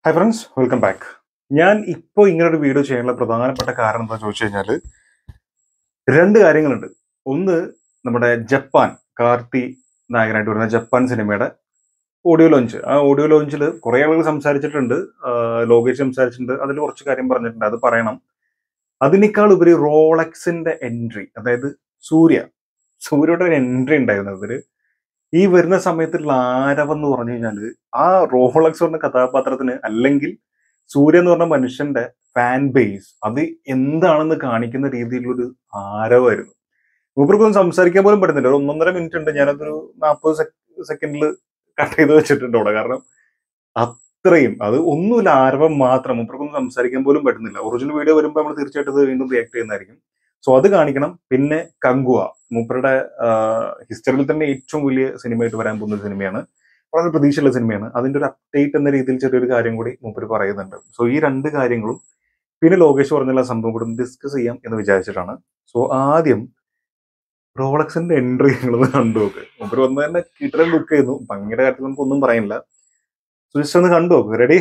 Hi friends welcome back ഞാൻ ഇപ്പോൾ ഇങ്ങനെ ഒരു വീഡിയോ ചെയ്യാനുള്ള പ്രധാനപ്പെട്ട കാരണം എന്താ ചോദിച്ചു കഴിഞ്ഞാൽ രണ്ട് കാര്യങ്ങളുണ്ട് ഒന്ന് നമ്മുടെ ജപ്പാൻ കാർത്തി നായകനായിട്ട് വരുന്ന ജപ്പാൻ സിനിമയുടെ ഓഡിയോ ലോഞ്ച് ആ ഓഡിയോ ലോഞ്ചിൽ കുറേ ആളുകൾ സംസാരിച്ചിട്ടുണ്ട് ആ, ലോകേഷ് സംസാരിച്ചിട്ടുണ്ട് അതിൽ കുറച്ച് കാര്യം പറഞ്ഞിട്ടുണ്ട് അത് പറയണം അതിനേക്കാൾ ഉപരി റോളക്സിന്റെ എൻട്രി അതായത് സൂര്യ സൂര്യയുടെ ഒരു എൻട്രി ഉണ്ടായിരുന്നു അതിൽ ഈ വരുന്ന സമയത്തുള്ള ആരവെന്ന് പറഞ്ഞു കഴിഞ്ഞാൽ ആ റോളക്സ് പറഞ്ഞ കഥാപാത്രത്തിന് അല്ലെങ്കിൽ സൂര്യ എന്ന് പറഞ്ഞ മനുഷ്യന്റെ ഫാൻ ബേസ് അത് എന്താണെന്ന് കാണിക്കുന്ന രീതിയിലൊരു ആരവായിരുന്നു മൂപ്പർക്കൊന്നും സംസാരിക്കാൻ പോലും പറ്റുന്നില്ല ഒരു ഒന്നൊന്നര മിനിറ്റ് ഉണ്ട് ഞാനതൊരു നാൽപ്പത് സെക്കൻഡിൽ കട്ട് ചെയ്ത് വെച്ചിട്ടുണ്ട് അവിടെ കാരണം അത്രയും അത് ഒന്നുമില്ല ആരവം മാത്രം മൂപ്പർക്കൊന്നും സംസാരിക്കാൻ പോലും പറ്റുന്നില്ല ഒറിജിനൽ വീഡിയോ വരുമ്പോൾ നമ്മൾ തീർച്ചയായിട്ടും ഇത് വീണ്ടും റിയാക്ട് ചെയ്യുന്നതായിരിക്കും സോ അത് കാണിക്കണം പിന്നെ കങ്കുവ മൂപ്പരുടെ ഹിസ്റ്ററിയിൽ തന്നെ ഏറ്റവും വലിയ സിനിമയായിട്ട് വരാൻ പോകുന്ന ഒരു സിനിമയാണ് വളരെ പ്രതീക്ഷയുള്ള സിനിമയാണ് അതിന്റെ ഒരു അപ്ഡേറ്റ് എന്ന രീതിയിൽ ചെറിയൊരു കാര്യം കൂടി മൂപ്പര് പറയുന്നുണ്ട് സോ ഈ രണ്ട് കാര്യങ്ങളും പിന്നെ ലോകേഷ് പറഞ്ഞുള്ള സംഭവം കൂടി ഡിസ്കസ് ചെയ്യാം എന്ന് വിചാരിച്ചിട്ടാണ് സോ ആദ്യം റോളക്സിന്റെ എൻട്രി നിങ്ങളൊന്ന് കണ്ടു നോക്ക് മൂപ്പര് വന്ന് തന്നെ കിട്ടൽ ബുക്ക് ചെയ്യുന്നു ഭംഗിയുടെ കാര്യത്തിൽ നമുക്ക് ഒന്നും പറയാനില്ല സോ ജസ്റ്റ് ഒന്ന് കണ്ടു നോക്ക് റെഡി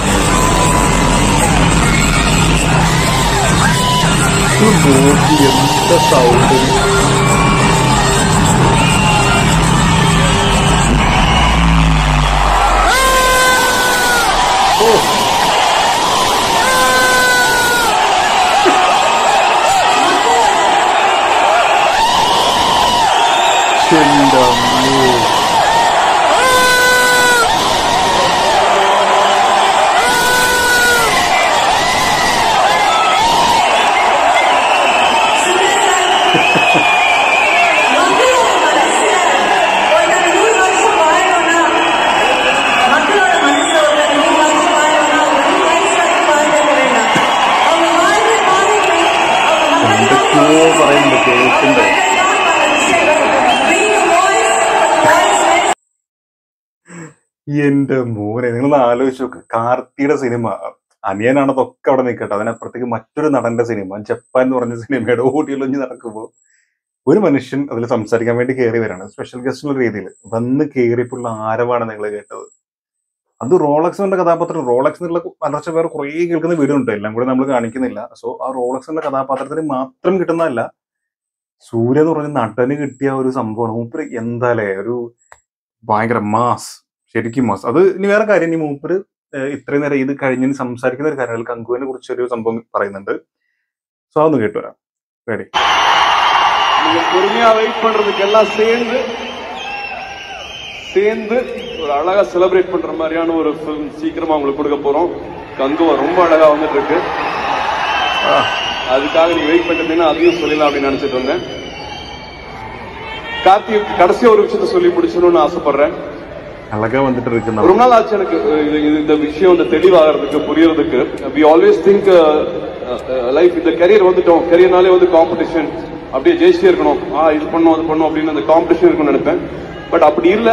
എന്താ സൗണ്ട് ഓ എന്റെ അമ്മോ. എന്തൊക്കെയോ പറയുന്നുണ്ട് കേൾക്കണ്ടേ എന്റെ മോനെ നിങ്ങൾ ആലോചിച്ച് നോക്ക് കാർത്തിയുടെ സിനിമ അനിയനാണ് അതൊക്കെ അവിടെ നിൽക്കട്ടെ അതിനപ്പുറത്തേക്ക് മറ്റൊരു നടന്റെ സിനിമ ജപ്പാൻ എന്ന് പറഞ്ഞ സിനിമയുടെ ഓഡിയോ ലോഞ്ച് നടക്കുമ്പോൾ ഒരു മനുഷ്യൻ അതിൽ സംസാരിക്കാൻ വേണ്ടി കയറി വരാണ് സ്പെഷ്യൽ ഗസ്റ്റ് എന്നുള്ള രീതിയിൽ വന്ന് കയറിയപ്പോഴുള്ള ആരവാണ് നിങ്ങൾ കേട്ടത് അത് റോളക്സ് എന്ന കഥാപാത്രം റോളക്സ് എന്നുള്ള വളർച്ച വേറെ കുറേ കേൾക്കുന്ന വീഡിയോ ഉണ്ട് എല്ലാം കൂടി നമ്മൾ കാണിക്കുന്നില്ല സോ ആ റോളക്സ് എന്ന കഥാപാത്രത്തിന് മാത്രം കിട്ടുന്നതല്ല സൂര്യ എന്ന് പറഞ്ഞ നടന് കിട്ടിയ ഒരു സംഭവമാണ് മൂപ്പര് എന്താലേ ഒരു ഭയങ്കര മാസ് ശരിക്കും മാസ് അത് ഇനി വേറെ കാര്യം ഇനി മൂപ്പര് ഏഹ് ഇത്രയും നേരം ഇത് കഴിഞ്ഞ് സംസാരിക്കുന്ന ഒരു കാര്യങ്ങൾ കങ്കുവിനെ കുറിച്ച് ഒരു സംഭവം പറയുന്നുണ്ട് സോ അതൊന്ന് കേട്ടു വരാം റെഡി நீங்க பொறுமையா வெயிட் பண்றதுக்கு எல்லாம் சேர்ந்து சேர்ந்து ஒரு அழகா செலிப்ரேட் பண்ற மாதிரியான ஒரு ஃபிலிம் சீக்கிரமா உங்களுக்கு கொடுக்க போறோம் கங்குவா ரொம்ப அழகா வந்துட்டு இருக்கு அதுக்காக நீங்க வெயிட் பண்ணிருந்தீங்கன்னா அதையும் சொல்லலாம் அப்படின்னு நினைச்சிட்டு இருந்தேன் கார்த்தி கடைசியா ஒரு விஷயத்த சொல்லி முடிச்சணும்னு ஆசைப்படுறேன் അളക വന്നിട്ട് ഇരിക്കുന്ന ரொம்ப நாள் ஆச்சு எனக்கு அஹ், இது- இது- இந்த விஷயம் இந்த தெளிவாகிறதுக்கு புரியறதுக்கு வி ஆல்வேஸ் திங்க் லைஃப் இந்த கரியர் வந்துட்டோம் கரியர்னாலே வந்து காம்படிஷன் அப்படியே ஜெயிச்சே இருக்கணும் ஆ இது பண்ணும் அது பண்ணும் அப்படின்னு அந்த காம்படிஷன் இருக்கும்னு நினைப்பேன் பட் அப்படி இல்ல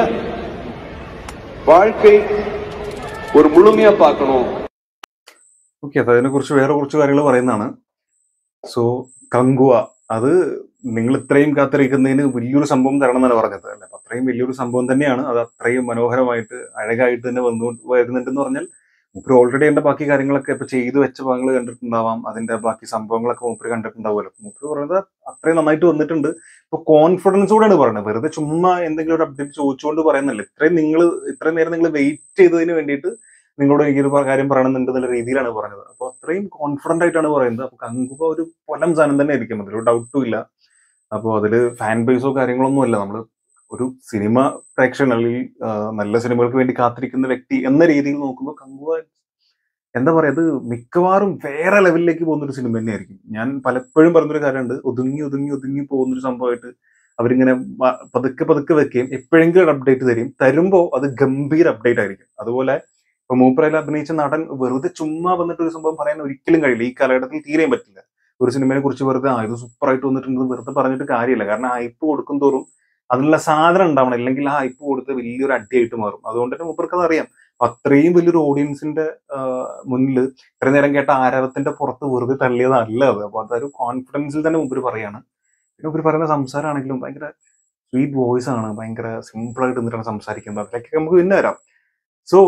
வாழ்க்கை ஒரு முழுமையா பார்க்கணும் ഓക്കെ അപ്പൊ അതിനെ കുറിച്ച് വേറെ കുറച്ച് കാര്യങ്ങൾ പറയുന്നതാണ് സോ കങ്കുവ അത് നിങ്ങൾ ഇത്രയും കാത്തിരിക്കുന്നതിന് വലിയൊരു സംഭവം തരണം എന്നാണ് പറഞ്ഞത് അല്ലെ അപ്പൊ അത്രയും വലിയൊരു സംഭവം തന്നെയാണ് അത് അത്രയും മനോഹരമായിട്ട് അഴകായിട്ട് തന്നെ വന്നു വരുന്നുണ്ടെന്ന് പറഞ്ഞാൽ മൂപ്പര് ഓൾറെഡി എന്റെ ബാക്കി കാര്യങ്ങളൊക്കെ ഇപ്പൊ ചെയ്തു വെച്ച ഭാഗങ്ങൾ കണ്ടിട്ടുണ്ടാവാം അതിന്റെ ബാക്കി സംഭവങ്ങളൊക്കെ മൂപ്പര് കണ്ടിട്ടുണ്ടാവുമല്ലോ മൂപ്പര് പറയുന്നത് അത്രയും നന്നായിട്ട് വന്നിട്ടുണ്ട് ഇപ്പൊ കോൺഫിഡൻസോടെയാണ് പറയുന്നത് വെറുതെ ചുമ്മാ എന്തെങ്കിലും ഒരു അപ്ഡേറ്റ് ചോദിച്ചുകൊണ്ട് പറയുന്നില്ല ഇത്രയും നിങ്ങൾ ഇത്രയും നേരം നിങ്ങൾ വെയിറ്റ് ചെയ്തതിന് വേണ്ടിയിട്ട് നിങ്ങളോട് എനിക്കൊരു പ- കാര്യം പറയണമെന്നുണ്ട് എന്നുള്ള രീതിയിലാണ് പറഞ്ഞത് അപ്പോൾ അത്രയും കോൺഫിഡന്റ് ആയിട്ടാണ് പറയുന്നത് അപ്പൊ കങ്കുബ ഒരു പൊലം സാധനം തന്നെ ആയിരിക്കും അതിലൊരു ഡൗട്ടും ഇല്ല അപ്പോൾ അതില് ഫാൻ ബേസോ കാര്യങ്ങളൊന്നും അല്ല നമ്മൾ ഒരു സിനിമ പ്രേക്ഷകൻ അല്ലെങ്കിൽ ആ, നല്ല സിനിമകൾക്ക് വേണ്ടി കാത്തിരിക്കുന്ന വ്യക്തി എന്ന രീതിയിൽ നോക്കുമ്പോൾ കങ്കുവ എന്താ പറയാ അത് മിക്കവാറും വേറെ ലെവലിലേക്ക് പോകുന്ന ഒരു സിനിമ തന്നെയായിരിക്കും ഞാൻ പലപ്പോഴും പറഞ്ഞൊരു കാര്യമുണ്ട് ഒതുങ്ങി ഒതുങ്ങി ഒതുങ്ങി പോകുന്ന ഒരു സംഭവമായിട്ട് അവരിങ്ങനെ വ- പതുക്കെ പതുക്കെ വെക്കുകയും എപ്പോഴെങ്കിലും ഒരു അപ്ഡേറ്റ് തരും തരുമ്പോൾ അത് ഗംഭീര അപ്ഡേറ്റ് ആയിരിക്കും അതുപോലെ ഇപ്പൊ മൂപ്പറയിൽ അഭിനയിച്ച നടൻ വെറുതെ ചുമ്മാ വന്നിട്ട് ഒരു സംഭവം പറയാൻ ഒരിക്കലും കഴിയില്ല ഈ കാലഘട്ടത്തിൽ തീരെയും പറ്റില്ല ഒരു സിനിമയെ കുറിച്ച് വെറുതെ ആ ഇത് സൂപ്പർ ആയിട്ട് വന്നിട്ടുണ്ട് എന്ന് വെറുതെ പറഞ്ഞിട്ട് കാര്യമില്ല കാരണം ഹൈപ്പ് കൊടുക്കും തോറും അതിനുള്ള സാധനം ഉണ്ടാവണം ഇല്ലെങ്കിൽ ആ ഹൈപ്പ് കൊടുത്ത് വലിയൊരു അടിയായിട്ട് മാറും അതുകൊണ്ട് തന്നെ മൂപ്പർക്ക് അതറിയാം അപ്പൊ അത്രയും വലിയൊരു ഓഡിയൻസിന്റെ മുന്നിൽ ഇത്ര നേരം കേട്ട ആരവത്തിന്റെ പുറത്ത് വെറുതെ തള്ളിയതല്ല അത് അപ്പൊ അതൊരു കോൺഫിഡൻസിൽ തന്നെ മുമ്പ് പറയാണ് പിന്നെ ഇവർ പറയുന്ന സംസാരമാണെങ്കിലും ഭയങ്കര സ്വീറ്റ് വോയിസ് ആണ് ഭയങ്കര സിമ്പിൾ ആയിട്ട് നിന്നിട്ടാണ് സംസാരിക്കുന്നത് അതിലേക്ക് നമുക്ക് പിന്നെ വരാം സോ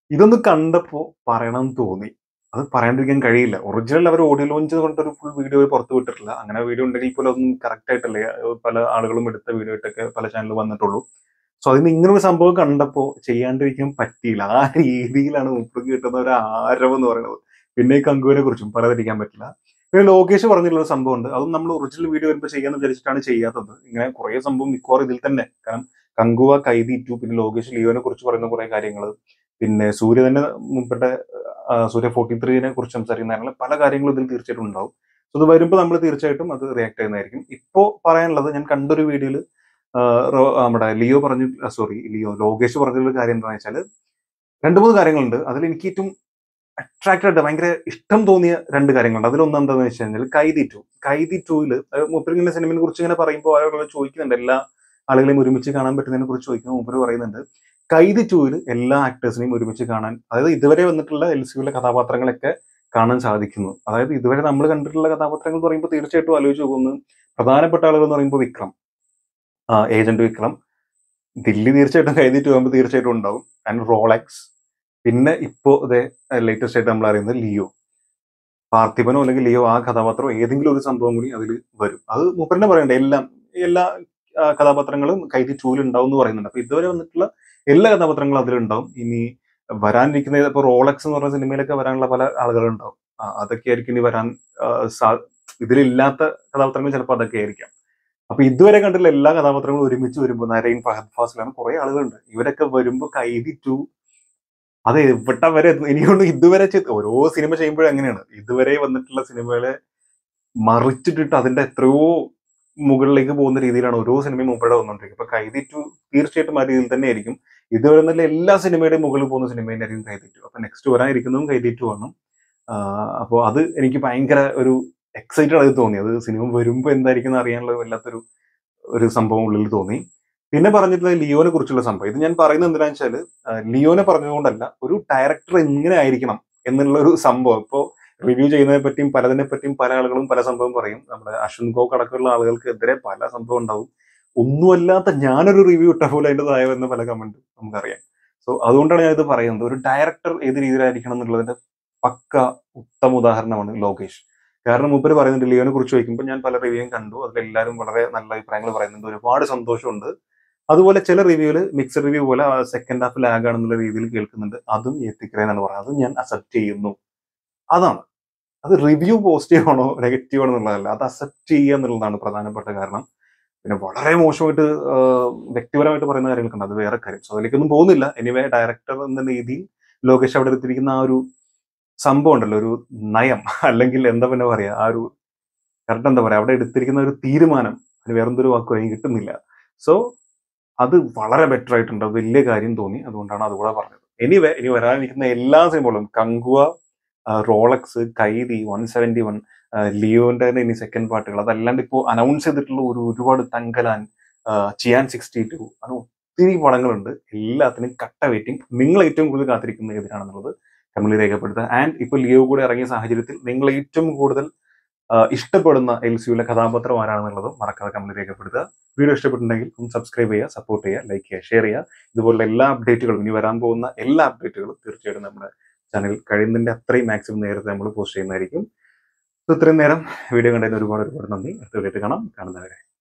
ഇതൊന്ന് കണ്ടപ്പോ പറയണം എന്ന് തോന്നി അത് പറയാണ്ടിരിക്കാൻ കഴിയില്ല ഒറിജിനൽ അവർ ഓഡിയോ ലോഞ്ച് കൊണ്ടൊരു ഫുൾ വീഡിയോ പുറത്ത് വിട്ടിട്ടില്ല അങ്ങനെ വീഡിയോ ഉണ്ടെങ്കിൽ പോലും അതൊന്നും കറക്റ്റ് ആയിട്ടല്ലേ അത് പല ആളുകളും എടുത്ത വീഡിയോ ഇട്ടൊക്കെ പല ചാനലിൽ വന്നിട്ടുള്ളൂ സോ അതിന് ഇങ്ങനെ ഒരു സംഭവം കണ്ടപ്പോ ചെയ്യാണ്ടിരിക്കാൻ പറ്റിയില്ല ആ രീതിയിലാണ് മുപ്പർക്ക് കിട്ടുന്ന ഒരു ആരവം എന്ന് പറയുന്നത് പിന്നെ ഈ കങ്കുവിനെ കുറിച്ചും പറയാതിരിക്കാൻ പറ്റില്ല പിന്നെ ലോകേഷ് പറഞ്ഞിട്ടുള്ള ഒരു സംഭവം ഉണ്ട് അതും നമ്മൾ ഒറിജിനൽ വീഡിയോ വരുമ്പോൾ ചെയ്യാന്ന് വിചാരിച്ചിട്ടാണ് ചെയ്യാത്തത് ഇങ്ങനെ കുറെ സംഭവം മിക്കവാറും ഇതിൽ തന്നെ കാരണം കങ്കുവ കൈതിറ്റു പിന്നെ ലോകേഷ് ലിയോനെ കുറിച്ച് പറയുന്ന കുറെ കാര്യങ്ങൾ പിന്നെ സൂര്യ തന്നെ മുമ്പത്തെ ആ, സൂര്യ ഫോർട്ടി ത്രീനെ കുറിച്ച് സംസാരിക്കുന്ന കാര്യങ്ങൾ പല കാര്യങ്ങളും ഇതിൽ തീർച്ചയായിട്ടും ഉണ്ടാവും സോ ഇത് വരുമ്പോൾ നമ്മൾ തീർച്ചയായിട്ടും അത് റിയാക്ട് ചെയ്യുന്നതായിരിക്കും ഇപ്പോ പറയാനുള്ളത് ഞാൻ കണ്ടൊരു വീഡിയോയിൽ നമ്മുടെ ലിയോ പറഞ്ഞു സോറി ലിയോ ലോകേഷ് പറഞ്ഞൊരു കാര്യം എന്താണെന്ന് വെച്ചാൽ രണ്ട് മൂന്ന് കാര്യങ്ങളുണ്ട് അതിൽ എനിക്ക് ഏറ്റവും അട്രാക്റ്റഡ് ആയിട്ട് ഭയങ്കര ഇഷ്ടം തോന്നിയ രണ്ട് കാര്യങ്ങളുണ്ട് അതിലൊന്ന് എന്താണെന്ന് വെച്ച് കഴിഞ്ഞാൽ കൈതി ടു കൈതി ടൂവില് മൂപ്പരിങ്ങനെ സിനിമയെ കുറിച്ച് ഇങ്ങനെ പറയുമ്പോൾ ആളുകൾ ചോദിക്കുന്നുണ്ട് എല്ലാ ആളുകളെയും ഒരുമിച്ച് കാണാൻ പറ്റുന്നതിനെ കുറിച്ച് ചോദിക്കുമ്പോൾ മൂപ്പര് പറയുന്നുണ്ട് കൈതി ടൂവിൽ എല്ലാ ആക്ടേഴ്സിനെയും ഒരുമിച്ച് കാണാൻ അതായത് ഇതുവരെ വന്നിട്ടുള്ള എൽ സിയിലെ കഥാപാത്രങ്ങളൊക്കെ കാണാൻ സാധിക്കുന്നു അതായത് ഇതുവരെ നമ്മൾ കണ്ടിട്ടുള്ള കഥാപാത്രങ്ങൾ എന്ന് പറയുമ്പോൾ തീർച്ചയായിട്ടും ആലോചിച്ച് നോക്കുന്നു പ്രധാനപ്പെട്ട ആളുകൾ എന്ന് പറയുമ്പോൾ വിക്രം ഏജന്റ് വിക്രം ദില്ലി തീർച്ചയായിട്ടും കൈതി ടു ആകുമ്പോൾ തീർച്ചയായിട്ടും ഉണ്ടാവും ആൻഡ് റോളക്സ് പിന്നെ ഇപ്പോ ഇതേ ലേറ്റസ്റ്റ് ആയിട്ട് നമ്മൾ അറിയുന്നത് ലിയോ പാർത്ഥിപനോ അല്ലെങ്കിൽ ലിയോ ആ കഥാപാത്രമോ ഏതെങ്കിലും ഒരു സംഭവം കൂടി അതിൽ വരും അത് മൂപ്പരനെ പറയണ്ട എല്ലാം എല്ലാ ആ, കഥാപാത്രങ്ങളും കൈതി ടൂവിൽ ഉണ്ടാവും എന്ന് പറയുന്നുണ്ട് അപ്പൊ ഇതുവരെ വന്നിട്ടുള്ള എല്ലാ കഥാപാത്രങ്ങളും അതിലുണ്ടാവും ഇനി വരാനിരിക്കുന്ന ഇപ്പൊ റോളക്സ് എന്ന് പറഞ്ഞ സിനിമയിലൊക്കെ വരാനുള്ള പല ആളുകളുണ്ടാവും ആ, അതൊക്കെ ആയിരിക്കും ഇനി വരാൻ ആ, സാ- ഇതിലില്ലാത്ത കഥാപാത്രങ്ങൾ ചിലപ്പോൾ അതൊക്കെ ആയിരിക്കാം അപ്പൊ ഇതുവരെ കണ്ടിട്ടുള്ള എല്ലാ കഥാപാത്രങ്ങളും ഒരുമിച്ച് വരുമ്പോൾ നരൈൻ ഫഹദ് ഫാസിലാണ് കുറെ ആളുകളുണ്ട് ഇവരൊക്കെ വരുമ്പോൾ കൈതി ടു അത് എവിടെ വരെ എത്തും? എനിക്കൊണ്ട് ഇതുവരെ ചെയ്ത് ഓരോ സിനിമ ചെയ്യുമ്പോഴും അങ്ങനെയാണ് ഇതുവരെ വന്നിട്ടുള്ള സിനിമകളെ മറിച്ചിട്ടിട്ട് അതിന്റെ എത്രയോ മുകളിലേക്ക് പോകുന്ന രീതിയിലാണ് ഓരോ സിനിമയും മുമ്പേ വന്നുകൊണ്ടിരിക്കുന്നത് ഇപ്പൊ കൈതി ടു തീർച്ചയായിട്ടും ആ രീതിയിൽ തന്നെ ആയിരിക്കും ഇതുവരെ നല്ല എല്ലാ സിനിമയുടെയും മുകളിൽ പോകുന്ന സിനിമ ആയിരിക്കും കൈതി ടു അപ്പൊ നെക്സ്റ്റ് വരാനിരിക്കുന്നതും കൈതി ടു ആണ് അപ്പോൾ അത് എനിക്ക് ഭയങ്കര ഒരു എക്സൈറ്റഡ് ആയി തോന്നി അത് സിനിമ വരുമ്പോൾ എന്തായിരിക്കും എന്ന് അറിയാനുള്ള വല്ലാത്തൊരു ഒരു സംഭവം ഉള്ളിൽ തോന്നി പിന്നെ പറഞ്ഞിട്ടുള്ളത് ലിയോനെ കുറിച്ചുള്ള സംഭവം ഇത് ഞാൻ പറയുന്നത് എന്തിനാന്ന് വെച്ചാൽ ലിയോനെ പറഞ്ഞതുകൊണ്ടല്ല ഒരു ഡയറക്ടർ എങ്ങനെ ആയിരിക്കണം എന്നുള്ള ഒരു സംഭവം ഇപ്പോൾ റിവ്യൂ ചെയ്യുന്നതിനെ പറ്റിയും പലതിനെ പറ്റിയും പല ആളുകളും പല സംഭവം പറയും നമ്മുടെ അശ്വിൻ ഗോക്ക് അടക്കമുള്ള ആളുകൾക്കെതിരെ പല സംഭവം ഉണ്ടാവും ഒന്നുമല്ലാത്ത ഞാനൊരു റിവ്യൂ ഇട്ട പോലെ അതിൻ്റെ താഴെ വരുന്ന പല കമന്റും നമുക്കറിയാം സോ അതുകൊണ്ടാണ് ഞാൻ ഇത് പറയുന്നത് ഒരു ഡയറക്ടർ ഏത് രീതിയിലായിരിക്കണം എന്നുള്ളതിന്റെ പക്ക ഉത്തമ ഉദാഹരണമാണ് ലോകേഷ് കാരണം മൂപ്പര് പറയുന്നുണ്ട് ലിയോനെ കുറിച്ച് ചോദിക്കുമ്പോൾ ഞാൻ പല റിവ്യൂയും കണ്ടു അതിലെല്ലാവരും വളരെ നല്ല അഭിപ്രായങ്ങൾ പറയുന്നുണ്ട് ഒരുപാട് സന്തോഷമുണ്ട് അതുപോലെ ചില റിവ്യൂല് മിക്സഡ് റിവ്യൂ പോലെ സെക്കൻഡ് ഹാഫ് ലാഗ് ആണെന്നുള്ള രീതിയിൽ കേൾക്കുന്നുണ്ട് അതും എത്തിക്കറ എന്നാണ് പറയുന്നത് അതും ഞാൻ അക്സെപ്റ്റ് ചെയ്യുന്നു അതാണ് അത് റിവ്യൂ പോസിറ്റീവ് ആണോ നെഗറ്റീവ് ആണോ എന്നുള്ളതല്ല അത് അക്സെപ്റ്റ് ചെയ്യുക എന്നുള്ളതാണ് പ്രധാനപ്പെട്ട കാരണം പിന്നെ വളരെ മോശമായിട്ട് ആ, വ്യക്തിപരമായിട്ട് പറയുന്ന കാര്യങ്ങളൊക്കെ അത് വേറെ കാര്യം സോ അതിലേക്കൊന്നും പോകുന്നില്ല എനിവേ ഡയറക്ടർ എന്ന രീതിയിൽ ലോകേഷ് അവിടെ എടുത്തിരിക്കുന്ന ആ ഒരു സംഭവം ഉണ്ടല്ലോ ഒരു നയം അല്ലെങ്കിൽ എന്താ പിന്നെ പറയാ ആ ഒരു കറക്റ്റ് എന്താ പറയാ അവിടെ എടുത്തിരിക്കുന്ന ഒരു തീരുമാനം അതിന് വേറെന്തൊരു വാക്കും അതിന് കിട്ടുന്നില്ല സോ അത് വളരെ ബെറ്റർ ആയിട്ടുണ്ട് അത് വലിയ കാര്യം തോന്നി അതുകൊണ്ടാണ് അതുകൂടെ പറഞ്ഞത് എനിവേ ഇനി വരാനിരിക്കുന്ന എല്ലാ സിനിമകളും കങ്കുവ ആ, Rolex Kaithi one seventy one ലിയോന്റെ തന്നെ ഇനി സെക്കൻഡ് പാർട്ടുകൾ അതല്ലാണ്ട് ഇപ്പോൾ അനൗൺസ് ചെയ്തിട്ടുള്ള ഒരു ഒരുപാട് തങ്കലാൻ ആ, ചിയാൻ സിക്സ്റ്റി ടു അങ്ങനെ ഒത്തിരി പടങ്ങളുണ്ട് എല്ലാത്തിനും കട്ട വെയിറ്റിംഗ് നിങ്ങൾ ഏറ്റവും കൂടുതൽ കാത്തിരിക്കുന്നത് ഏതിനാണെന്നുള്ളത് കമന്റിൽ രേഖപ്പെടുത്തുക ആൻഡ് ഇപ്പോൾ ലിയോ കൂടെ ഇറങ്ങിയ സാഹചര്യത്തിൽ നിങ്ങൾ ഏറ്റവും കൂടുതൽ ആ, ഇഷ്ടപ്പെടുന്ന എൽ സിയുടെ കഥാപാത്രം ആരാണെന്നുള്ളത് മറക്കാതെ കമന്റിൽ രേഖപ്പെടുത്തുക വീഡിയോ ഇഷ്ടപ്പെട്ടിട്ടുണ്ടെങ്കിൽ ഒന്ന് സബ്സ്ക്രൈബ് ചെയ്യുക സപ്പോർട്ട് ചെയ്യുക ലൈക്ക് ചെയ്യുക ഷെയർ ചെയ്യുക ഇതുപോലുള്ള എല്ലാ അപ്ഡേറ്റുകളും ഇനി വരാൻ പോകുന്ന എല്ലാ അപ്ഡേറ്റുകളും തീർച്ചയായിട്ടും നമ്മുടെ ചാനൽ കഴിയുന്നതിന്റെ അത്രയും മാക്സിമം നേരത്തെ നമ്മൾ പോസ്റ്റ് ചെയ്യുന്നതായിരിക്കും So, ഇത്രയും നേരം വീഡിയോ കണ്ടതിന് ഒരുപാട് ഒരുപാട് നന്ദി അടുത്ത വീഡിയോ കാണാം കാണുന്നവരെ